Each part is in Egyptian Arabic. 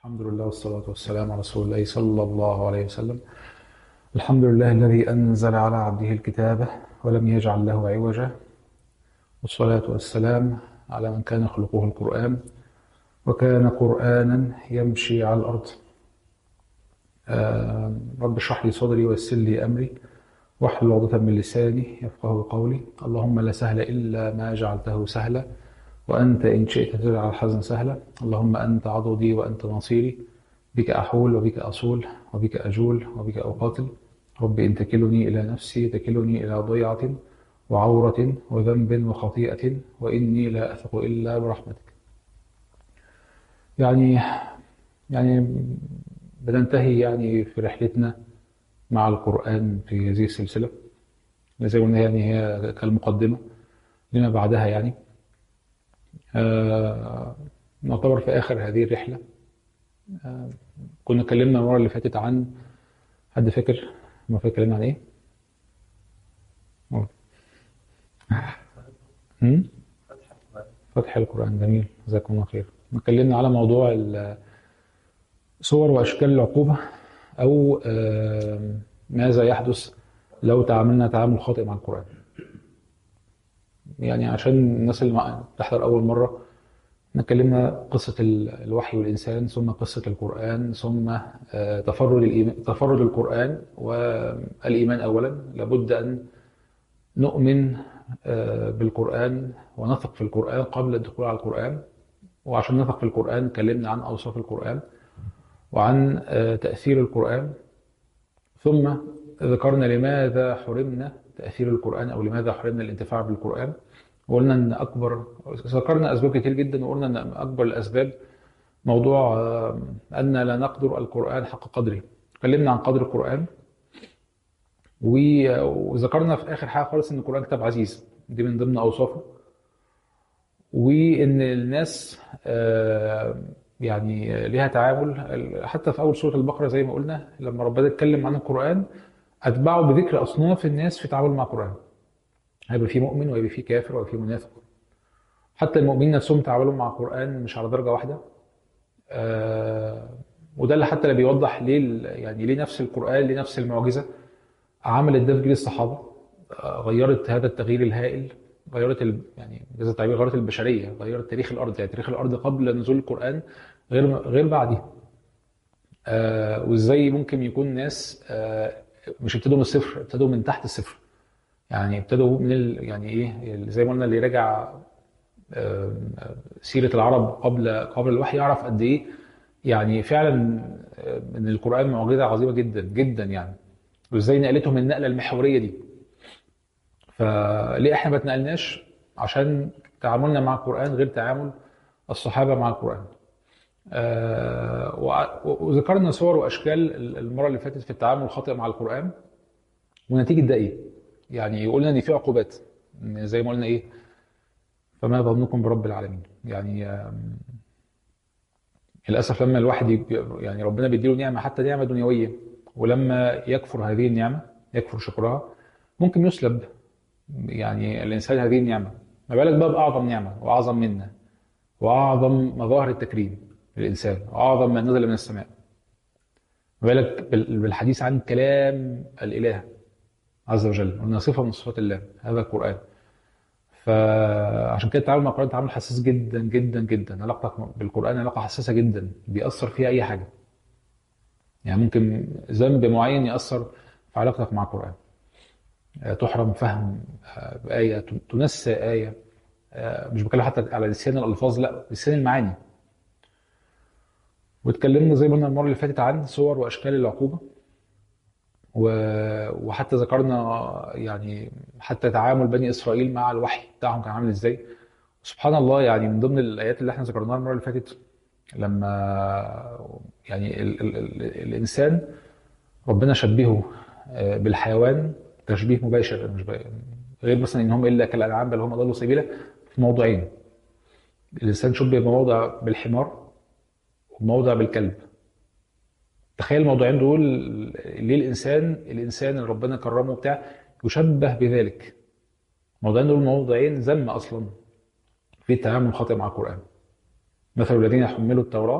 الحمد لله والصلاة والسلام على رسول الله صلى الله عليه وسلم الحمد لله الذي أنزل على عبده الكتاب ولم يجعل له عوجا والصلاة والسلام على من كان خلقه القرآن وكان قرآنا يمشي على الأرض آه رب اشرح لي صدري ويسر لي أمري واحلل عقدة من لساني يفقه قولي اللهم لا سهل إلا ما جعلته سهلا وأنت إن شئت تجعل الحزن سهلا اللهم أنت عضدي وأنت نصيري بك أحول وبك أصول وبك أجول وبك أقاتل رب إن تكلني إلى نفسي تكلني إلى ضيعة وعورة وذنب وخطيئة وإني لا أثق إلا برحمتك يعني يعني بننتهي يعني في رحلتنا مع القرآن في هذه السلسلة زي ما قلنا يعني هي كالمقدمة لما بعدها يعني آه نعتبر في آخر هذه الرحلة آه كنا اتكلمنا المرة اللي فاتت عن حد فاكر المرة اللي اتكلمنا عن إيه؟ هم؟ فتح القرآن جميل جزاكم الله خير اتكلمنا على موضوع صور وأشكال العقوبة أو آه ماذا يحدث لو تعاملنا تعامل خاطئ مع القرآن يعني عشان الناس اللي بتحضر أول مرة اتكلمنا قصة الوحي والإنسان ثم قصة القرآن ثم تفرد الإيمان تفرد القرآن والإيمان أولا لابد أن نؤمن بالقرآن ونثق في القرآن قبل الدخول على القرآن وعشان نثق في القرآن اتكلمنا عن أوصاف القرآن وعن تأثير القرآن ثم ذكرنا لماذا حرمنا تأثير القرآن أو لماذا حرمنا الانتفاع بالقرآن وقلنا أن أكبر ذكرنا أسباب كتير جدا وقلنا أن أكبر الأسباب موضوع أن لا نقدر القرآن حق قدره اتكلمنا عن قدر القرآن وذكرنا في آخر حاجة خالص أن القرآن كتاب عزيز دي من ضمن أوصافه وأن الناس يعني ليها تعامل حتى في أول سورة البقرة زي ما قلنا لما ربنا اتكلم عن القرآن أتبعوا بذكر أصناف الناس في التعامل مع القرآن هيبقى في مؤمن وهيبقى في كافر وهيبقى في منافق حتى المؤمنين نفسهم تعاملوا مع القرآن مش على درجة واحدة آه وده اللي حتى اللي بيوضح ليه يعني ليه نفس القرآن ليه نفس المعجزة عملت ده في جيل الصحابة آه غيرت هذا التغيير الهائل غيرت ال... يعني جزء التعبير غيرت البشرية غيرت تاريخ الأرض يعني تاريخ الأرض قبل نزول القرآن غير غير بعده آه وازاي ممكن يكون ناس آه مش ابتدوا من الصفر ابتدوا من تحت الصفر يعني ابتدوا من ال... يعني ايه زي ما قلنا اللي راجع سيره العرب قبل قبل الوحي يعرف قد ايه يعني فعلا ان القران معجزه عظيمه جدا جدا يعني وازاي نقلتهم النقله المحوريه دي فليه احنا ما اتنقلناش عشان تعاملنا مع القران غير تعامل الصحابه مع القران آه وذكرنا صور واشكال المره اللي فاتت في التعامل الخاطئ مع القران ونتيجه ده ايه؟ يعني قلنا ان في عقوبات زي ما قلنا ايه؟ فما ظنكم برب العالمين؟ يعني للاسف لما الواحد يعني ربنا بيديله نعمه حتى نعمه دنيويه ولما يكفر هذه النعمه يكفر شكرها ممكن يسلب يعني الانسان هذه النعمه ما بالك بقى باعظم نعمه واعظم منه واعظم مظاهر التكريم للإنسان وأعظم ما نزل من السماء ما بالك بالحديث عن كلام الإله عز وجل قلنا صفة من صفات الله هذا القرآن فعشان كده التعامل مع القرآن تعامل حساس جدا جدا جدا علاقتك بالقرآن علاقة حساسة جدا بيأثر فيها أي حاجة يعني ممكن ذنب معين يأثر في علاقتك مع القرآن تحرم فهم آية تنسى آية مش بتكلم حتى على لسان الألفاظ لا لسان المعاني واتكلمنا زي ما قلنا المره اللي فاتت عن صور واشكال العقوبه وحتى ذكرنا يعني حتى تعامل بني اسرائيل مع الوحي بتاعهم كان عامل ازاي سبحان الله يعني من ضمن الايات اللي احنا ذكرناها المره اللي فاتت لما يعني ال ال ال الانسان ربنا شبهه بالحيوان تشبيه مباشر مش غير مثلا ان هم الا كالانعام بل هم ضلوا سبيلا في موضوعين الانسان شبه بموضع بالحمار وموضع بالكلب تخيل الموضوعين دول ليه الانسان الانسان اللي ربنا كرمه بتاع يشبه بذلك الموضوعين دول موضعين ذم اصلا في التعامل الخاطئ مع القران مثل الذين حملوا التوراه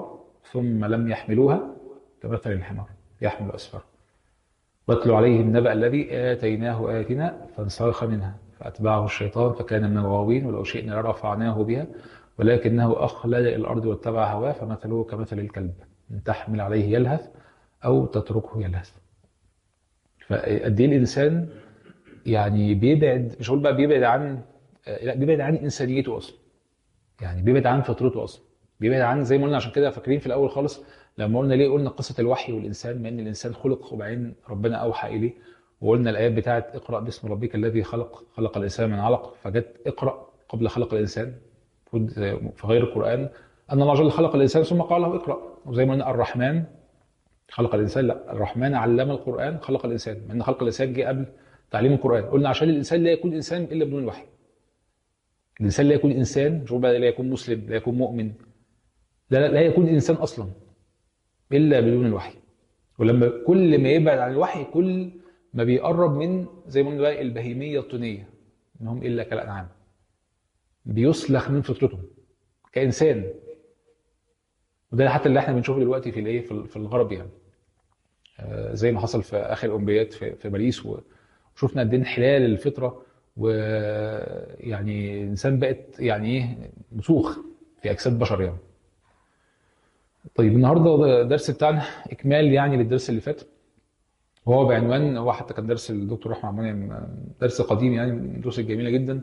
ثم لم يحملوها كمثل الحمار يحمل أسفار واتلو عليهم نبأ الذي آتيناه آياتنا فانسلخ منها فأتبعه الشيطان فكان من الغاوين ولو شئنا لرفعناه بها ولكنه أخلد إلى الأرض واتبع هواه فمثله كمثل الكلب إن تحمل عليه يلهث أو تتركه يلهث فقد ايه الانسان يعني بيبعد مش هقول بقى بيبعد عن لا بيبعد عن انسانيته اصلا يعني بيبعد عن فطرته اصلا بيبعد عن زي ما قلنا عشان كده فاكرين في الاول خالص لما قلنا ليه قلنا قصه الوحي والانسان ما ان الانسان خلق وبعدين ربنا اوحى اليه وقلنا الايات بتاعت اقرا باسم ربك الذي خلق خلق الانسان من علق فجت اقرا قبل خلق الانسان المفروض في غير القران ان الله جل خلق الانسان ثم قال له اقرا وزي ما قلنا الرحمن خلق الانسان لا الرحمن علم القران خلق الانسان مع ان خلق الانسان جه قبل تعليم القران قلنا عشان الانسان لا يكون انسان الا بدون الوحي الانسان لا يكون انسان مش بقى لا يكون مسلم لا يكون مؤمن لا لا, لا يكون انسان اصلا الا بدون الوحي ولما كل ما يبعد عن الوحي كل ما بيقرب من زي ما قلنا بقى البهيميه الطينيه انهم الا كالانعام بيسلخ من فطرتهم كانسان وده حتى اللي احنا بنشوفه دلوقتي في الايه في الغرب يعني آه زي ما حصل في اخر الاولمبياد في, في باريس وشفنا قد ايه انحلال الفطره ويعني الانسان بقت يعني ايه مسوخ في اجساد بشر يعني طيب النهارده الدرس بتاعنا اكمال يعني للدرس اللي فات وهو بعنوان هو حتى كان درس الدكتور رحمه عمان درس قديم يعني من الدروس الجميله جدا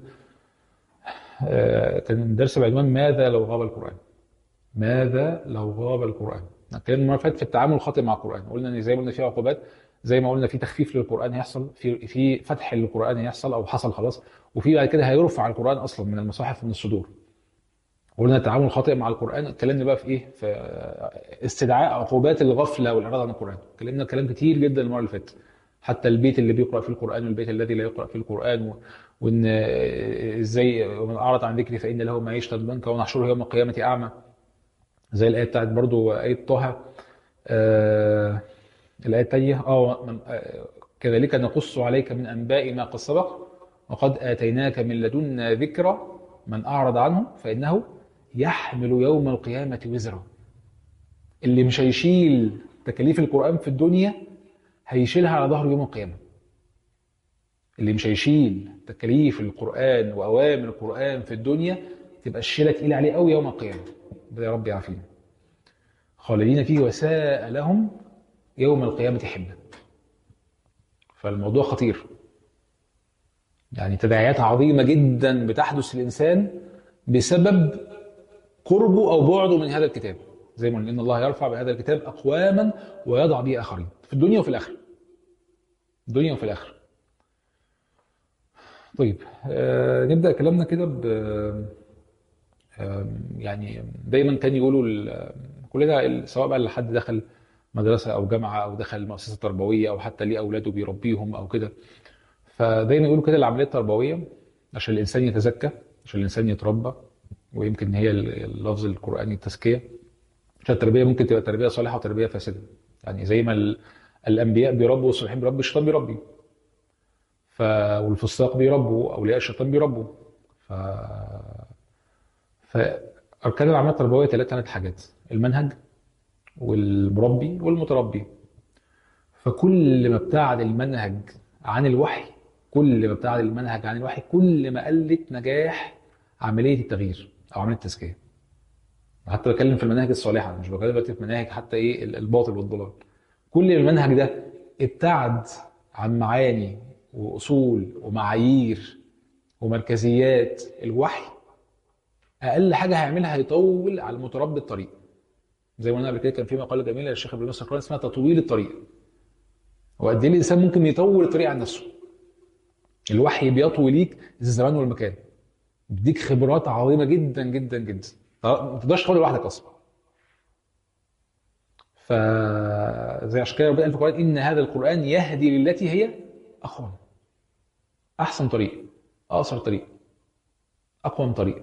آه كان درس بعنوان ماذا لو غاب القران ماذا لو غاب القرآن؟ اتكلمنا المره اللي فاتت في التعامل الخاطئ مع القرآن، قلنا ان زي ما قلنا في عقوبات زي ما قلنا في تخفيف للقرآن هيحصل، في في فتح للقرآن هيحصل او حصل خلاص، وفي بعد كده هيرفع القرآن اصلا من المصاحف ومن الصدور. قلنا التعامل الخاطئ مع القرآن اتكلمنا بقى في ايه؟ في استدعاء عقوبات الغفلة والإعراض عن القرآن، اتكلمنا كلام كتير جدا المره اللي فاتت. حتى البيت اللي بيقرأ فيه القرآن والبيت الذي لا يقرأ فيه القرآن و... وان ازاي ومن اعرض عن ذكري فان له معيشه ضنكا ونحشره يوم القيامه اعمى زي الآية بتاعت برضو آية طه آه الآية التانية اه من- آه، كذلك نقص عليك من أنباء ما قد سبق وقد آتيناك من لدنا ذكرى من أعرض عنه فإنه يحمل يوم القيامة وزرا اللي مش هيشيل تكاليف القرآن في الدنيا هيشيلها على ظهره يوم القيامة اللي مش هيشيل تكاليف القرآن وأوامر القرآن في الدنيا تبقى الشيلة تقيلة عليه قوي يوم القيامة ربنا يا رب يعافينا خالدين فيه وساء لهم يوم القيامة حملا فالموضوع خطير يعني تداعيات عظيمة جدا بتحدث للإنسان بسبب قربه أو بعده من هذا الكتاب زي ما قلنا إن الله يرفع بهذا الكتاب أقواما ويضع به آخرين في الدنيا وفي الآخرة الدنيا وفي الآخرة طيب آه نبدأ كلامنا كده ب آم، يعني دايما كان يقولوا ال- كلنا ال- سواء بقى اللي حد دخل مدرسة أو جامعة أو دخل مؤسسة تربوية أو حتى ليه أولاده بيربيهم أو كده فدايما يقولوا كده العملية التربوية عشان الإنسان يتزكى عشان الإنسان يتربى ويمكن هي ال- اللفظ القرآني التزكية عشان التربية ممكن تبقى تربية صالحة وتربية فاسدة يعني زي ما ال- الأنبياء بيربوا والصالحين بيربوا الشيطان بيربي ف والفساق بيربوا أولياء الشيطان بيربوا ف فأركان العملية التربوية ثلاث ثلاث حاجات المنهج والمربي والمتربي فكل ما ابتعد المنهج عن الوحي كل ما ابتعد المنهج عن الوحي كل ما قلت نجاح عملية التغيير أو عملية التزكية حتى بتكلم في المناهج الصالحة مش بتكلم دلوقتي في مناهج حتى إيه الباطل والضلال كل ما المنهج ده ابتعد عن معاني وأصول ومعايير ومركزيات الوحي اقل حاجه هيعملها هيطول على المتربي الطريق زي ما قلنا قبل كده كان في مقاله جميله للشيخ ابراهيم السكران اسمها تطويل الطريق وقد ايه الانسان ممكن يطول الطريق عن نفسه الوحي بيطوي ليك الزمان والمكان بيديك خبرات عظيمه جدا جدا جدا ما تقدرش تحاول لوحدك اصلا ف زي عشان كده ربنا قال في القران ان هذا القران يهدي للتي هي اقوم احسن طريق اقصر طريق اقوم طريق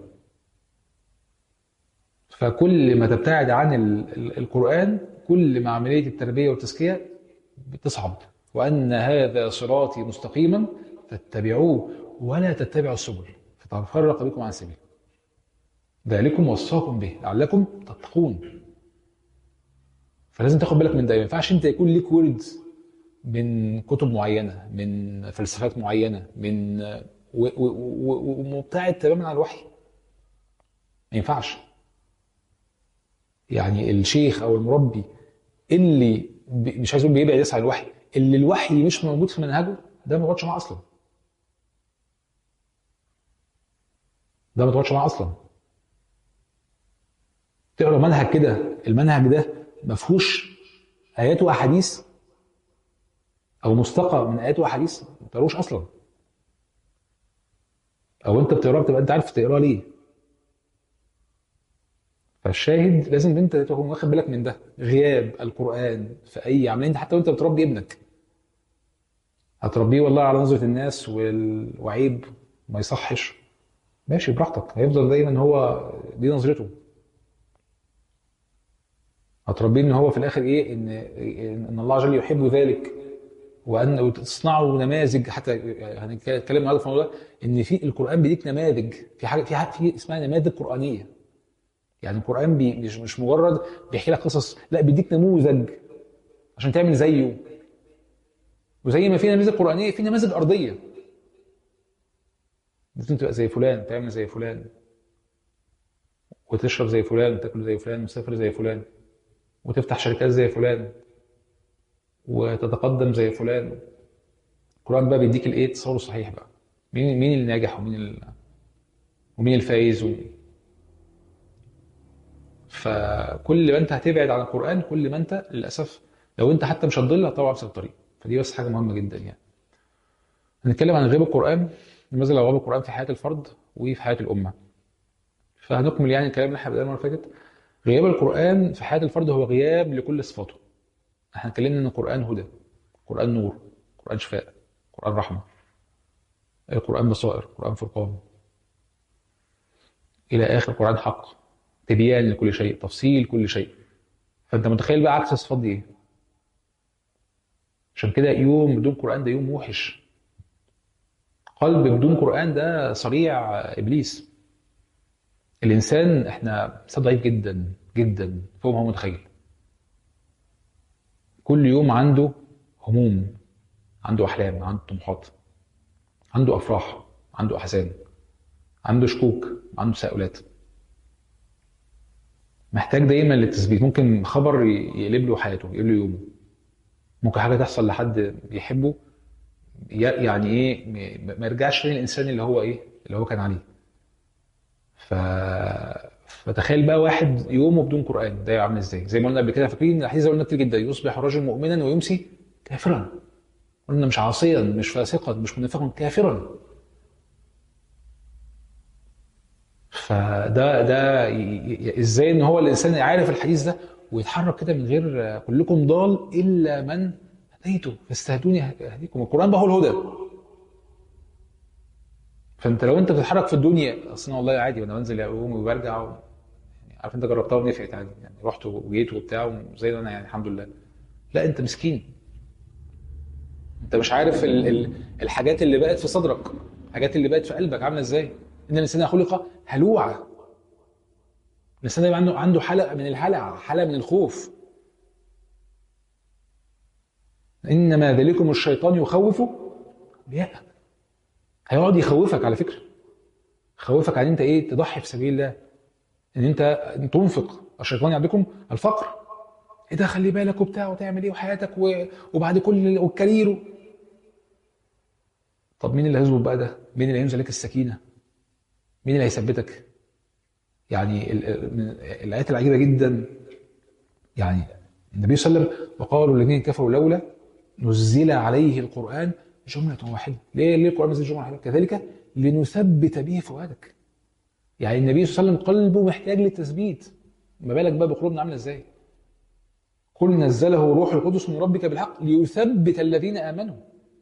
فكل ما تبتعد عن ال- ال- القرآن كل ما عملية التربية والتزكية بتصعب وأن هذا صراطي مستقيما فاتبعوه ولا تتبعوا السبل فتفرق بكم عن سبيل ذلكم وصاكم به لعلكم تتقون فلازم تاخد بالك من ده ما ينفعش انت يكون ليك ورد من كتب معينه من فلسفات معينه من ومبتعد تماما عن الوحي ما ينفعش يعني الشيخ او المربي اللي مش عايز اقول بيبعد يسعى الوحي اللي الوحي مش موجود في منهجه ده ما بيقعدش معاه اصلا ده ما بيقعدش معاه اصلا تقرا منهج كده المنهج ده ما فيهوش ايات واحاديث او مستقى من ايات واحاديث ما تقروش اصلا او انت بتقراه بتبقى انت عارف تقراه ليه فالشاهد لازم انت تكون واخد بالك من ده غياب القران في اي عمليه حتى وانت بتربي ابنك هتربيه والله على نظره الناس وعيب ما يصحش ماشي براحتك هيفضل دايما هو دي نظرته هتربيه ان هو في الاخر ايه ان ان الله عز وجل يحب ذلك وان تصنعوا نماذج حتى هنتكلم النهارده في الموضوع ان في القران بيديك نماذج في حاجه في حاجه في اسمها نماذج قرانيه يعني القران بي مش مش مجرد بيحكي لك قصص لا بيديك نموذج عشان تعمل زيه وزي ما في نماذج قرانيه في نماذج ارضيه لازم تبقى زي فلان تعمل زي فلان وتشرب زي فلان وتاكل زي فلان وتسافر زي فلان وتفتح شركات زي فلان وتتقدم زي فلان القرآن بقى بيديك الايه التصور الصحيح بقى مين مين اللي ناجح ومين ال... ومين الفايز و... فكل ما انت هتبعد عن القرآن كل ما انت للأسف لو انت حتى مش هتضل هتطلع نفسك الطريق فدي بس حاجة مهمة جدا يعني هنتكلم عن غياب القرآن لماذا لو غاب القرآن في حياة الفرد وفي حياة الأمة فهنكمل يعني الكلام اللي احنا بدأنا المرة اللي فاتت غياب القرآن في حياة الفرد هو غياب لكل صفاته احنا اتكلمنا ان القرآن هدى القرآن نور القرآن شفاء القرآن رحمة القرآن بصائر القرآن فرقان إلى آخر القرآن حق تبيان لكل شيء تفصيل كل شيء فأنت متخيل بقى عكس الصفات دي إيه عشان كده يوم بدون قرآن ده يوم موحش قلب بدون قرآن ده صريع إبليس الإنسان إحنا إنسان ضعيف جدا جدا فوق ما هو متخيل كل يوم عنده هموم عنده أحلام عنده طموحات عنده أفراح عنده أحزان عنده شكوك عنده تساؤلات محتاج دايما للتثبيت ممكن خبر يقلب له حياته يقلب له يومه ممكن حاجه تحصل لحد بيحبه يعني ايه ما يرجعش تاني الانسان اللي هو ايه اللي هو كان عليه ف فتخيل بقى واحد يومه بدون قران ده عامل ازاي زي ما قلنا قبل كده فاكرين الاحاديث قلنا كتير جدا يصبح الرجل مؤمنا ويمسي كافرا قلنا مش عاصيا مش فاسقا مش منافقا كافرا فده ده ازاي ان هو الانسان عارف الحديث ده ويتحرك كده من غير كلكم ضال الا من هديته فاستهدوني اهديكم القران بقى هو الهدى فانت لو انت بتتحرك في الدنيا اصلا والله عادي وانا بنزل يوم وبرجع و... يعني عارف انت جربتها ونفعت عادي يعني رحت وجيت وبتاع زي انا يعني الحمد لله لا انت مسكين انت مش عارف ال... ال... الحاجات اللي بقت في صدرك الحاجات اللي بقت في قلبك عامله ازاي ان الانسان خلق هلوعا الانسان يبقى عنده عنده حلقه من الهلع حلقه من الخوف انما ذلكم الشيطان يخوف بيأ هيقعد يخوفك على فكره يخوفك عن انت ايه تضحي في سبيل الله ان انت تنفق الشيطان يعدكم الفقر ايه ده خلي بالك وبتاع وتعمل ايه وحياتك وبعد كل والكارير طب مين اللي هيظبط بقى ده؟ مين اللي هينزل لك السكينه؟ مين اللي هيثبتك؟ يعني الايات العجيبه جدا يعني النبي صلى الله عليه وسلم وقالوا الذين كفروا لولا نزل عليه القران جمله واحده ليه ليه القران نزل جمله واحده كذلك لنثبت به فؤادك يعني النبي صلى الله عليه وسلم قلبه محتاج للتثبيت ما بالك بقى بقلوبنا عامله ازاي قل نزله روح القدس من ربك بالحق ليثبت الذين امنوا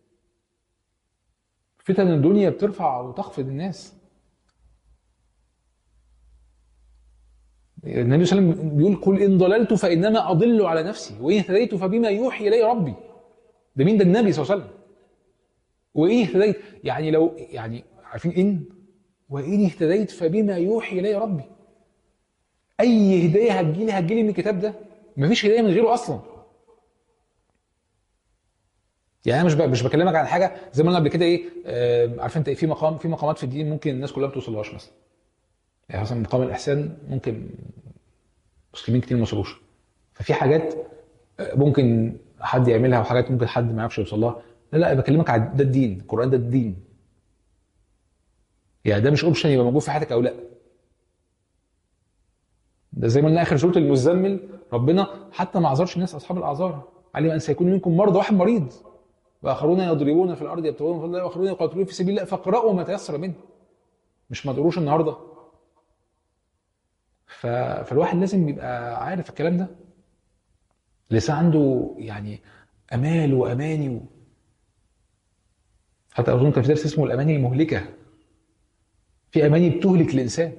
فتن الدنيا بترفع وتخفض الناس النبي صلى الله عليه وسلم بيقول قل ان ضللت فانما اضل على نفسي وان اهتديت فبما يوحي الي ربي ده مين ده النبي صلى الله عليه وسلم وان اهتديت يعني لو يعني عارفين ان وان اهتديت فبما يوحي الي ربي اي هدايه هتجيلي هتجيلي من الكتاب ده مفيش هدايه من غيره اصلا يعني انا مش ب- مش بكلمك عن حاجه زي ما قلنا قبل كده ايه آه عارف انت إيه في مقام في مقامات في الدين ممكن الناس كلها ما توصلهاش مثلا يعني مثلا مقام الاحسان ممكن مسلمين كتير ما وصلوش ففي حاجات آه، ممكن حد يعملها وحاجات ممكن حد ما يعرفش يوصل لها لا لا بكلمك عن ده الدين القران ده الدين يعني ده مش اوبشن يبقى موجود في حياتك او لا ده زي ما قلنا اخر سوره المزمل ربنا حتى ما عذرش الناس اصحاب الاعذار علم ان سيكون منكم مرضى واحد مريض واخرون يضربون في الارض يبتغون من فضل الله واخرون يقاتلون في سبيل الله فاقرأوا ما تيسر منه مش ما تقروش النهارده ف... فالواحد لازم يبقى عارف الكلام ده لسه عنده يعني امال واماني و... حتى اظن كان في درس اسمه الاماني المهلكه في اماني بتهلك الانسان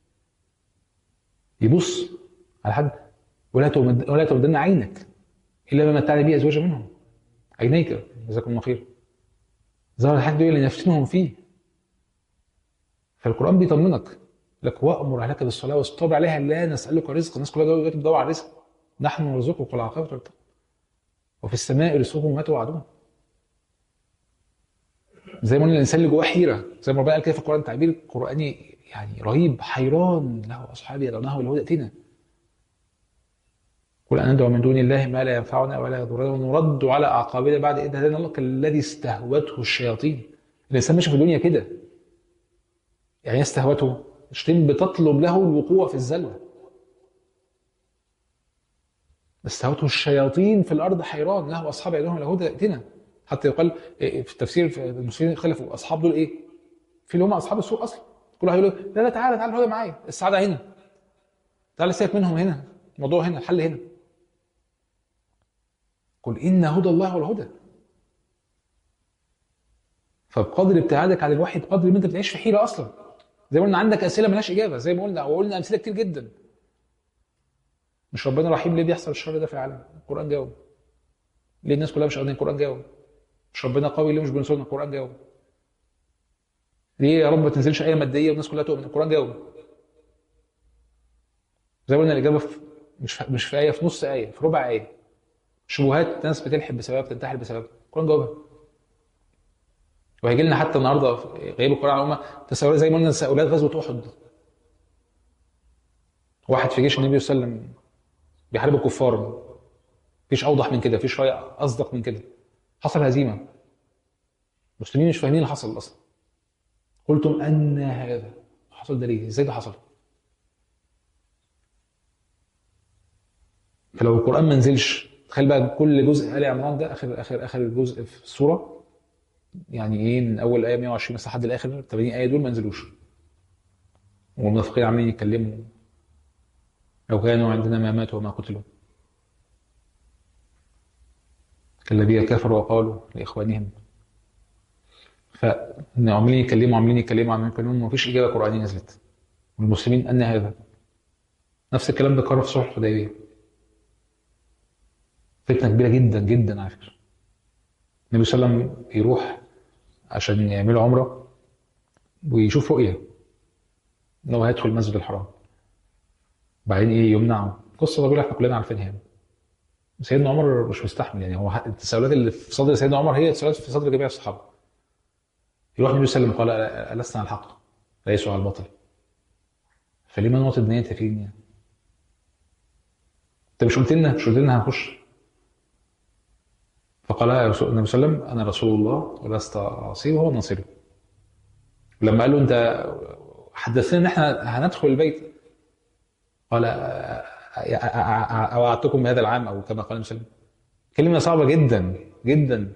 يبص على حد ولا تمد ولا تمدن عينك الا ما متعنا به ازواجا منهم عينيك جزاكم الله خير ظهر الحد دول لنفتنهم فيه فالقران بيطمنك لك وامر اهلك بالصلاه واصطبر عليها لا نسالك رزقا الناس كلها دلوقتي بتدور على الرزق نحن نرزقك والعاقبه للتقوى وفي السماء رزقكم ما توعدون زي ما قلنا الانسان اللي جواه حيره زي ما ربنا قال كده في القران تعبير قراني يعني رهيب حيران له اصحابي يدعونه الهدى ائتنا قل أن ندعو من دون الله ما لا ينفعنا ولا يضرنا ونرد على أعقابنا بعد إذ هدانا الله كالذي استهوته الشياطين الإنسان ماشي في الدنيا كده يعني إيه استهوته الشياطين بتطلب له الوقوع في الزلة استهوته الشياطين في الأرض حيران له أصحاب يدعونهم الهدى ائتنا حتى يقال في التفسير في المسلمين اختلفوا أصحاب دول إيه؟ في اللي هم أصحاب السوء أصلا كل واحد يقول له لا لا تعالى تعالى الهدى معايا السعادة هنا تعالى سيبك منهم هنا الموضوع هنا الحل هنا قل إن هدى الله هو الهدى فبقدر ابتعادك عن الوحي بقدر ما انت بتعيش في حيره اصلا زي ما قلنا عندك اسئله ملهاش اجابه زي ما قلنا وقلنا امثله كتير جدا مش ربنا رحيم ليه بيحصل الشر ده في العالم القران جاوب ليه الناس كلها مش قادرين القران جاوب مش ربنا قوي ليه مش بينصرنا القران جاوب ليه يا رب ما تنزلش ايه ماديه والناس كلها تؤمن القران جاوب زي ما قلنا الاجابه في مش في مش في ايه في نص ايه في ربع ايه شبهات ناس بتلحد بسببها بتنتحر بسببها القران جاوبها وهيجي لنا حتى النهارده في غياب القران على الامه تساؤلات زي ما قلنا تساؤلات غزوه احد واحد في جيش النبي صلى الله عليه وسلم بيحارب الكفار مفيش اوضح من كده مفيش راي اصدق من كده حصل هزيمه المسلمين مش فاهمين اللي حصل اصلا قلتم ان هذا حصل ده ليه ازاي ده حصل فلو القران ما نزلش تخيل بقى كل جزء ال عمران ده اخر اخر اخر جزء في السوره يعني ايه من اول ايه 120 مثلا لحد الاخر 80 ايه دول ما نزلوش والمنافقين عمالين يتكلموا لو كانوا عندنا ما ماتوا وما قتلوا كالذين كفروا وقالوا لاخوانهم فعمالين يتكلموا عمالين يتكلموا عمالين يتكلموا مفيش اجابه قرانيه نزلت والمسلمين ان هذا نفس الكلام ده قرر في صلح الحديبيه فتنه كبيره جدا جدا على فكره النبي صلى الله عليه وسلم يروح عشان يعملوا عمره ويشوف رؤيه ان هو هيدخل المسجد الحرام بعدين ايه يمنعه قصه طويله احنا كلنا عارفينها يعني سيدنا عمر مش مستحمل يعني هو التساؤلات اللي في صدر سيدنا عمر هي التساؤلات في صدر جميع الصحابه يروح النبي صلى الله عليه وسلم قال لسنا على الحق ليسوا على الباطل فلما نوطد نية في يعني انت مش قلت لنا مش قلت لنا هنخش فقال يا رسول النبي صلى الله عليه وسلم انا رسول الله ولست عصي وهو ناصري لما قال له انت حدثنا ان احنا هندخل البيت قال اوعدتكم بهذا العام او كما قال النبي صلى الله عليه وسلم كلمه صعبه جدا جدا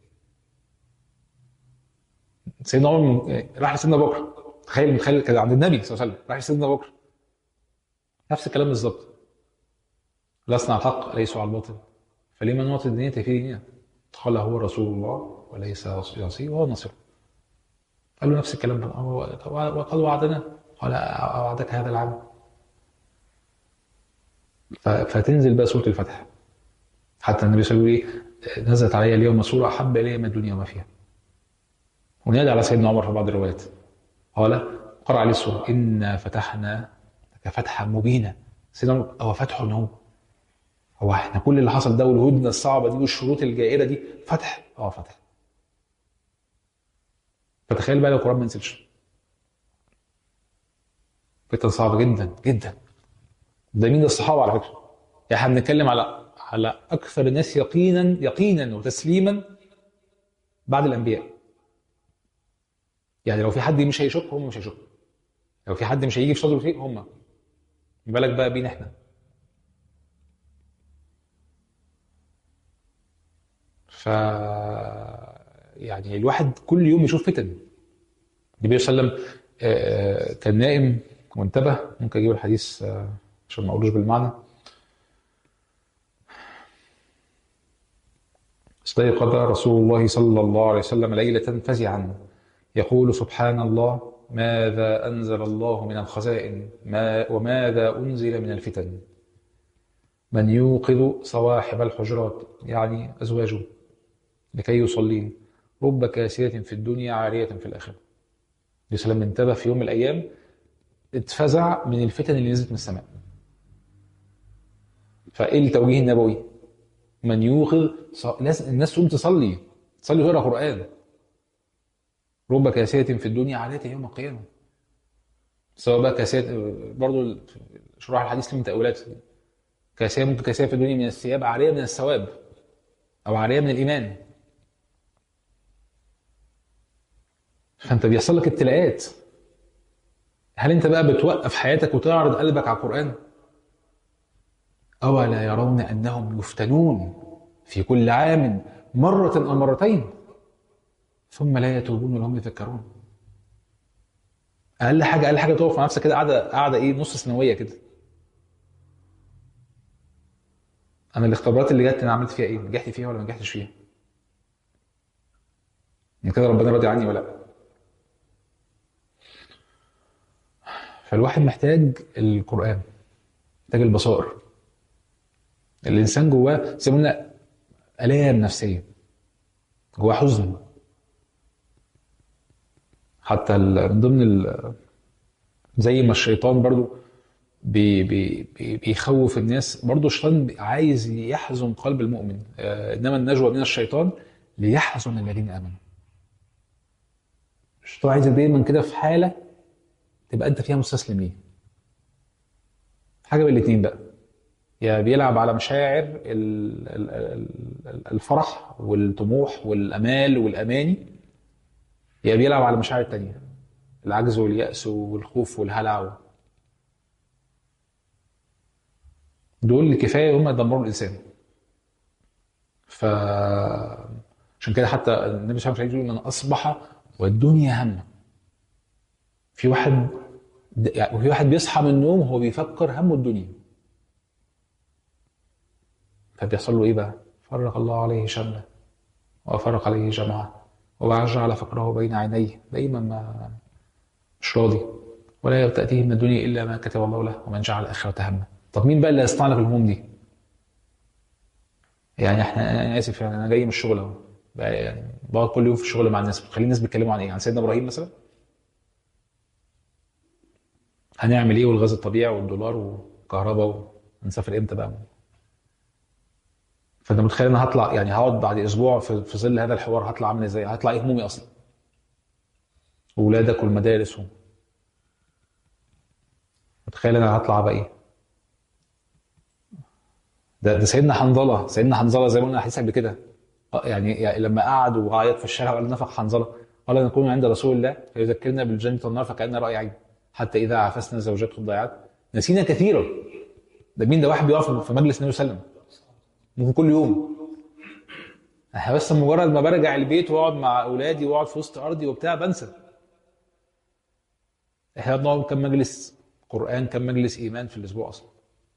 سيدنا عمر راح لسيدنا بكر تخيل متخيل كده عند النبي صلى الله عليه وسلم راح لسيدنا بكر نفس الكلام بالظبط لسنا على الحق ليسوا على الباطل فلما نعطي الدنيا في ديننا قال هو رسول الله وليس يعصي وهو نصر قال له نفس الكلام وقد وعدنا قال اوعدك هذا العام فتنزل بقى سوره الفتح حتى النبي صلى الله عليه وسلم ايه نزلت علي اليوم سوره احب الي من الدنيا وما فيها ونادى على سيدنا عمر في بعض الروايات قال قرأ عليه السوره انا فتحنا لك فتحا مبينا سيدنا عمر هو فتح هو هو احنا كل اللي حصل ده والهدنه الصعبه دي والشروط الجائره دي فتح اه فتح فتخيل بقى لو القران ما نزلش فتنه صعبه جدا جدا ده مين الصحابه على فكره يعني احنا بنتكلم على على اكثر الناس يقينا يقينا وتسليما بعد الانبياء يعني لو في حد مش هيشك هم مش هيشكوا لو في حد مش هيجي في صدره شيء هم ما بالك بقى بينا احنا ف يعني الواحد كل يوم يشوف فتن النبي صلى الله عليه وسلم آه، آه، كان نائم وانتبه ممكن اجيب الحديث آه، عشان ما اقولوش بالمعنى استيقظ رسول الله صلى الله عليه وسلم ليلة فزعا يقول سبحان الله ماذا أنزل الله من الخزائن ما وماذا أنزل من الفتن من يوقظ صواحب الحجرات يعني أزواجه لكي يصلين رب كاسية في الدنيا عارية في الآخرة النبي صلى الله عليه وسلم انتبه في يوم من الأيام اتفزع من الفتن اللي نزلت من السماء فإيه التوجيه النبوي من يوقظ ص- الناس الناس تقوم تصلي تصلي وتقرا قرآن رب كاسية في الدنيا عارية يوم القيامة سواء بقى كاسية برضه شروح الحديث ليه من تأويلات كاسية ممكن كاسية في الدنيا من الثياب عارية من الثواب أو عارية من الإيمان فأنت بيحصل لك ابتلاءات هل أنت بقى بتوقف حياتك وتعرض قلبك على القرآن؟ أولا يرون أنهم يفتنون في كل عام مرة أو مرتين ثم لا يتوبون ولا هم يذكرون اقل حاجه اقل حاجه تقف مع نفسك كده قاعده قاعده ايه نص سنويه كده انا الاختبارات اللي جت انا عملت فيها ايه نجحت فيها ولا ما نجحتش فيها من كده ربنا راضي عني ولا لا فالواحد محتاج القران محتاج البصائر الانسان جواه زي ما قلنا الام نفسيه جواه حزن حتى ال- من ضمن ال- زي ما الشيطان برضو بي بي بي بيخوف الناس برضو الشيطان بي- عايز يحزن قلب المؤمن آه، انما النجوى من الشيطان ليحزن الذين امنوا الشيطان عايزك دايما كده في حاله تبقى انت فيها مستسلم ليه حاجه من الاثنين بقى يا بيلعب على مشاعر ال- ال- ال- الفرح والطموح والامال والاماني يا بيلعب على المشاعر التانية العجز واليأس والخوف والهلع دول كفاية هم يدمروا الإنسان ف عشان كده حتى النبي صلى الله عليه وسلم يقول من أصبح والدنيا همه في واحد يعني في واحد بيصحى من النوم وهو بيفكر همه الدنيا فبيحصل له ايه بقى؟ فرق الله عليه شمله وفرق عليه جمعه وجعل فقره بين عينيه دايما ما مش راضي ولا تأتيه من الدنيا إلا ما كتب الله له ومن جعل الآخرة همه طب مين بقى اللي يصنع لك الهموم دي؟ يعني احنا انا اسف يعني انا جاي من الشغل اهو بقى يعني بقعد كل يوم في الشغل مع الناس بتخلي الناس بيتكلموا عن ايه؟ عن سيدنا ابراهيم مثلا؟ هنعمل ايه والغاز الطبيعي والدولار والكهرباء ونسافر امتى بقى؟ فانت متخيل انا هطلع يعني هقعد بعد اسبوع في, في ظل هذا الحوار هطلع عامل ازاي؟ هطلع ايه همومي اصلا؟ واولادك والمدارس و... متخيل انا هطلع بقى ايه؟ ده ده سيدنا حنظله سيدنا حنظله زي ما قلنا حديث قبل كده آه، يعني, يعني لما قعد وعيط في الشارع وقال نفخ حنظله قال نكون عند رسول الله فيذكرنا بالجنه والنار فكان راي عين حتى اذا عفسنا زوجته الضيعات نسينا كثيرا ده مين ده واحد بيقف في مجلس النبي صلى الله عليه وسلم ممكن كل يوم احنا بس مجرد ما برجع البيت واقعد مع اولادي واقعد في وسط ارضي وبتاع بنسى احنا بنقعد كم مجلس قران كم مجلس ايمان في الاسبوع اصلا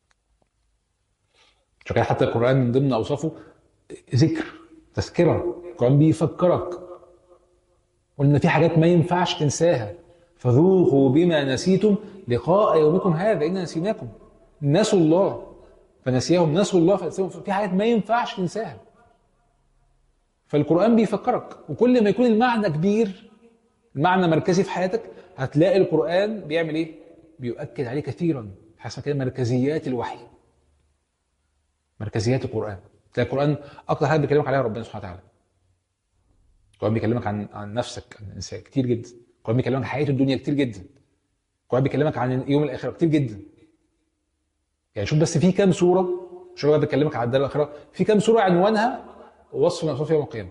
عشان كده حتى القران من ضمن اوصافه ذكر تذكره القران بيفكرك قلنا في حاجات ما ينفعش تنساها فذوقوا بما نسيتم لقاء يومكم هذا إنا نسيناكم نسوا الله فنسيهم نسوا الله فنسيهم في حاجات ما ينفعش تنساها فالقرآن بيفكرك وكل ما يكون المعنى كبير المعنى مركزي في حياتك هتلاقي القرآن بيعمل ايه؟ بيؤكد عليه كثيرا حسب كده مركزيات الوحي مركزيات القران تلاقي القران اكتر حاجه بيكلمك عليها ربنا سبحانه وتعالى القران بيكلمك عن عن نفسك عن الانسان كتير جدا القران بيكلمك عن حياه الدنيا كتير جدا القران بيكلمك عن يوم الاخره كتير جدا يعني شوف بس في كام سوره شوف بقى بيكلمك عن الدار الاخره في كام سوره عنوانها وصف من اوصاف يوم القيامه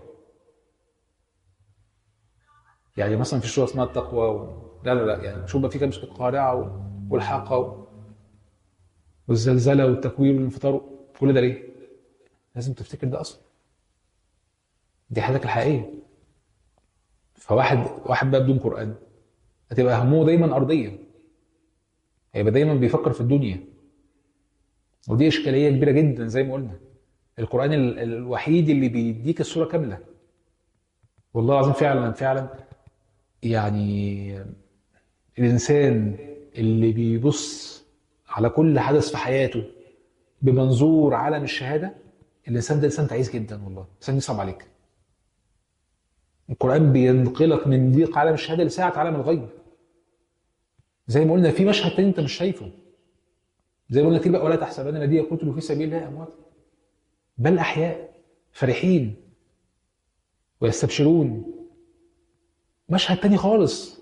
يعني مثلا في سوره اسمها التقوى و... لا لا لا يعني شوف بقى في كام سوره القارعه و... والحاقه و... والزلزله والتكوير والانفطار كل ده ليه؟ لازم تفتكر ده اصلا دي حياتك الحقيقيه فواحد واحد بقى بدون قران هتبقى همه دايما ارضيه هيبقى دايما بيفكر في الدنيا ودي اشكاليه كبيره جدا زي ما قلنا القران ال- الوحيد اللي بيديك الصوره كامله والله العظيم فعلا فعلا يعني الانسان اللي بيبص على كل حدث في حياته بمنظور عالم الشهاده الانسان ده انسان تعيس جدا والله انسان يصعب عليك القران بينقلك من ضيق عالم الشهاده لساعه عالم الغيب زي ما قلنا في مشهد تاني انت مش شايفه زي ما قلنا كده بقى ولا تحسبن الذين قتلوا في سبيل الله اموات بل احياء فرحين ويستبشرون مشهد تاني خالص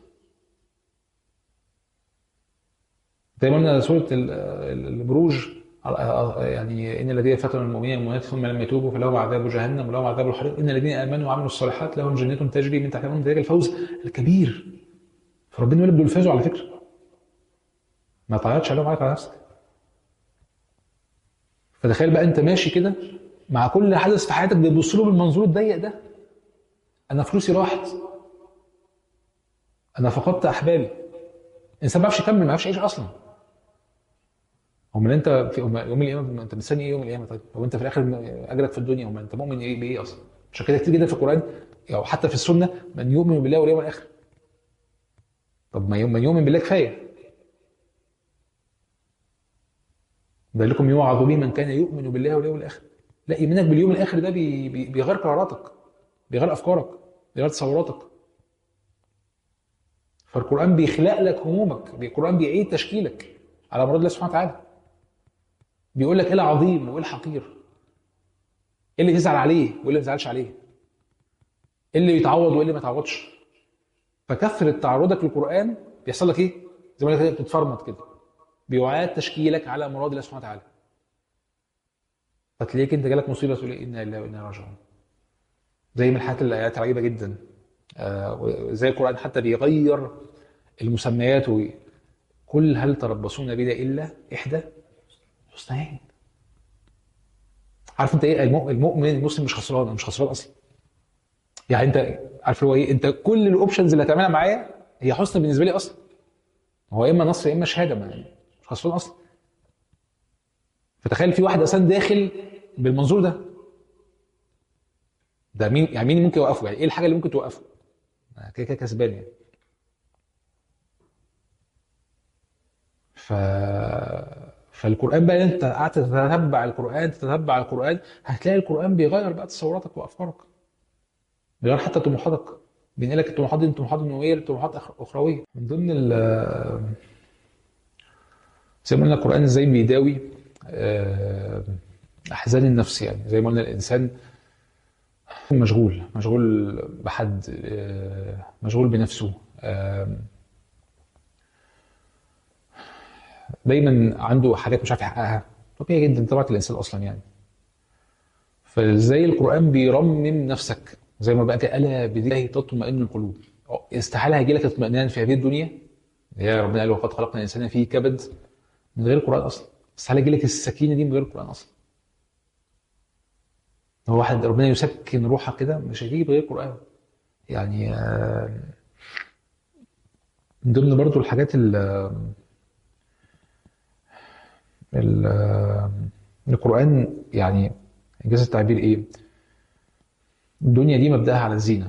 زي ما قلنا سوره ال- ال- البروج يعني ان الذين فتنوا المؤمنين والمؤمنات ثم لم يتوبوا فلهم عذاب جهنم ولهم عذاب الحريق ان الذين امنوا وعملوا الصالحات لهم جنات تجري من تحتها ذلك الفوز الكبير فربنا يقول لك دول فازوا على فكره ما تعيطش عليهم عيط على نفسك فتخيل بقى انت ماشي كده مع كل حدث في حياتك بتبص له بالمنظور الضيق ده انا فلوسي راحت انا فقدت احبابي الانسان ما بيعرفش يكمل ما بيعرفش يعيش اصلا امال انت في أم- يوم القيامه انت مستني ايه يوم القيامه طيب هو انت في الاخر اجرك في الدنيا امال انت مؤمن ايه بايه اصلا عشان كده كتير جدا في القران او حتى في السنه من يؤمن بالله واليوم الاخر طب ما يوم- من يؤمن بالله كفايه ذلكم يوعظ به من كان يؤمن بالله واليوم الاخر لا ايمانك باليوم الاخر ده بي- بي- بيغير قراراتك بيغير افكارك بيغير تصوراتك فالقران بيخلق لك همومك القران بيعيد تشكيلك على مراد الله سبحانه وتعالى بيقول لك ايه العظيم وايه الحقير ايه اللي تزعل عليه وايه اللي ما تزعلش عليه ايه اللي يتعوض وايه اللي ما يتعوضش فكثره تعرضك للقران بيحصل لك ايه زي ما قلت لك بتتفرمط كده بيعاد تشكيلك على مراد الله سبحانه وتعالى فتلاقيك انت جالك مصيبه تقول ايه انا لله وانا إليه راجعون زي من الحاجات الايات العجيبه جدا آه، زي القران حتى بيغير المسميات وي- قل هل تربصون بنا الا احدى حسنيين عارف انت ايه المؤمن المؤمن المسلم مش خسران أنا مش خسران اصلا يعني انت عارف هو ايه انت كل الاوبشنز اللي هتعملها معايا هي حسن بالنسبه لي اصلا هو يا اما نصر يا اما شهاده ما مش خسران اصلا فتخيل في واحد اصلا داخل بالمنظور ده ده مين يعني مين ممكن يوقفه يعني ايه الحاجه اللي ممكن توقفه أنا كده كده كسبان يعني ف فالقران بقى انت قعدت تتتبع القران تتتبع القران هتلاقي القران بيغير بقى تصوراتك وافكارك بيغير حتى طموحاتك بينقلك الطموحات دي من طموحات دنيويه لطموحات أخ- اخرويه من ضمن ال زي ما قلنا القران ازاي بيداوي آه، احزان النفس يعني زي ما قلنا الانسان مشغول مشغول بحد آه، مشغول بنفسه آه، دايما عنده حاجات مش عارف يحققها طبيعي جدا طبيعه الانسان اصلا يعني فازاي القران بيرمم نفسك زي ما بقى كده الا بذكر الله تطمئن القلوب استحاله هيجي لك اطمئنان في هذه الدنيا اللي هي ربنا قال وقد خلقنا الانسان فيه كبد من غير القران اصلا استحاله يجي لك السكينه دي من غير القران اصلا هو واحد ربنا يسكن روحك كده مش هيجي بغير القران يعني آه، من ضمن برضو الحاجات ال ال القرآن يعني إنجاز التعبير إيه؟ الدنيا دي مبدأها على الزينة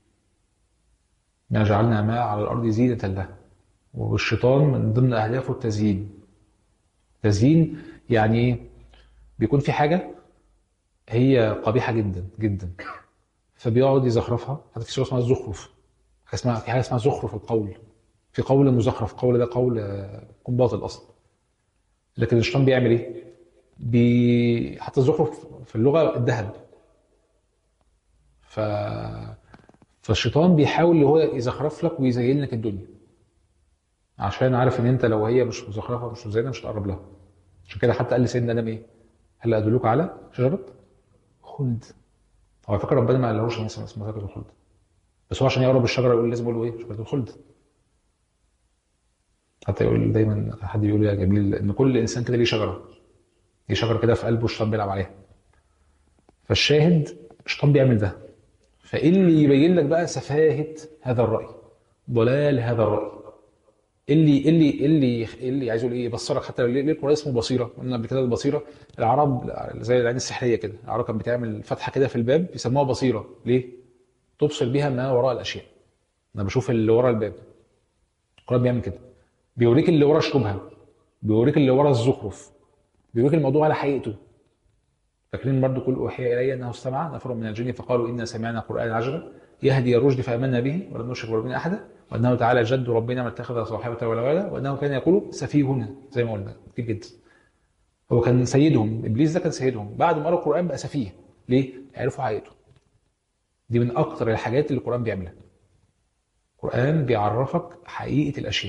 ما جعلنا ما على الأرض زينة لها والشيطان من ضمن أهدافه التزيين تزيين يعني إيه؟ بيكون في حاجة هي قبيحة جدا جدا فبيقعد يزخرفها حتى في سورة اسمها الزخرف حاجة اسمها في حاجة اسمها زخرف القول في قول مزخرف قول ده قول آه، يكون باطل أصلا لكن الشيطان بيعمل ايه؟ بي... حتى الزخرف في اللغه الذهب ف فالشيطان بيحاول اللي هو يزخرف لك ويزين لك الدنيا عشان عارف ان انت لو هي مش مزخرفه مش مزينه مش هتقرب لها عشان كده حتى قال لسيدنا ادم ايه؟ هل ادلوك على شجره خلد هو على فكره ربنا ما قالهوش مثلا اسمها شجره الخلد بس هو عشان يقرب الشجره يقول لازم يقول له ايه؟ شجره الخلد حتى يقول دايما حد بيقول يا جميل ان كل انسان كده ليه شجره ليه شجره كده في قلبه الشيطان بيلعب عليها فالشاهد الشيطان بيعمل ده فايه اللي يبين لك بقى سفاهه هذا الراي ضلال هذا الراي اللي اللي اللي اللي عايز اقول ايه يبصرك حتى ليه ليه القران اسمه بصيره قلنا قبل كده البصيره العرب زي العين السحريه كده العرب كانت بتعمل فتحه كده في الباب بيسموها بصيره ليه؟ تبصر بها ما وراء الاشياء انا بشوف اللي ورا الباب القران بيعمل كده بيوريك اللي ورا الشبهه بيوريك اللي ورا الزخرف بيوريك الموضوع على حقيقته فاكرين برضو كل اوحي الي انه استمع نفر من الجن فقالوا انا سمعنا قرانا عجبا يهدي الرشد فامنا به ولم نشرك بربنا احدا وانه تعالى جد ربنا ما اتخذ صاحبه ولا ولدا وانه كان يقول سفيهنا زي ما قلنا كتير جدا هو كان سيدهم ابليس ده كان سيدهم بعد ما قرأ القران بقى سفيه ليه؟ عرفوا حقيقته دي من اكتر الحاجات اللي القران بيعملها القران بيعرفك حقيقه الاشياء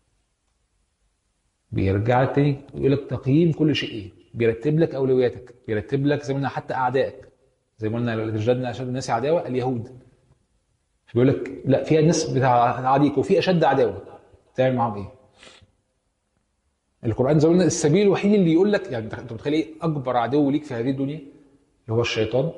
بيرجع لك تاني يقول لك تقييم كل شيء ايه بيرتب لك اولوياتك بيرتب لك زي ما قلنا حتى اعدائك زي ما قلنا رجالنا اشد الناس عداوه اليهود بيقول لك لا في ناس بتعاديك وفي اشد عداوه تعمل معاهم ايه؟ القران زي ما قلنا السبيل الوحيد اللي يقول لك يعني انت متخيل ايه اكبر عدو ليك في هذه الدنيا اللي هو الشيطان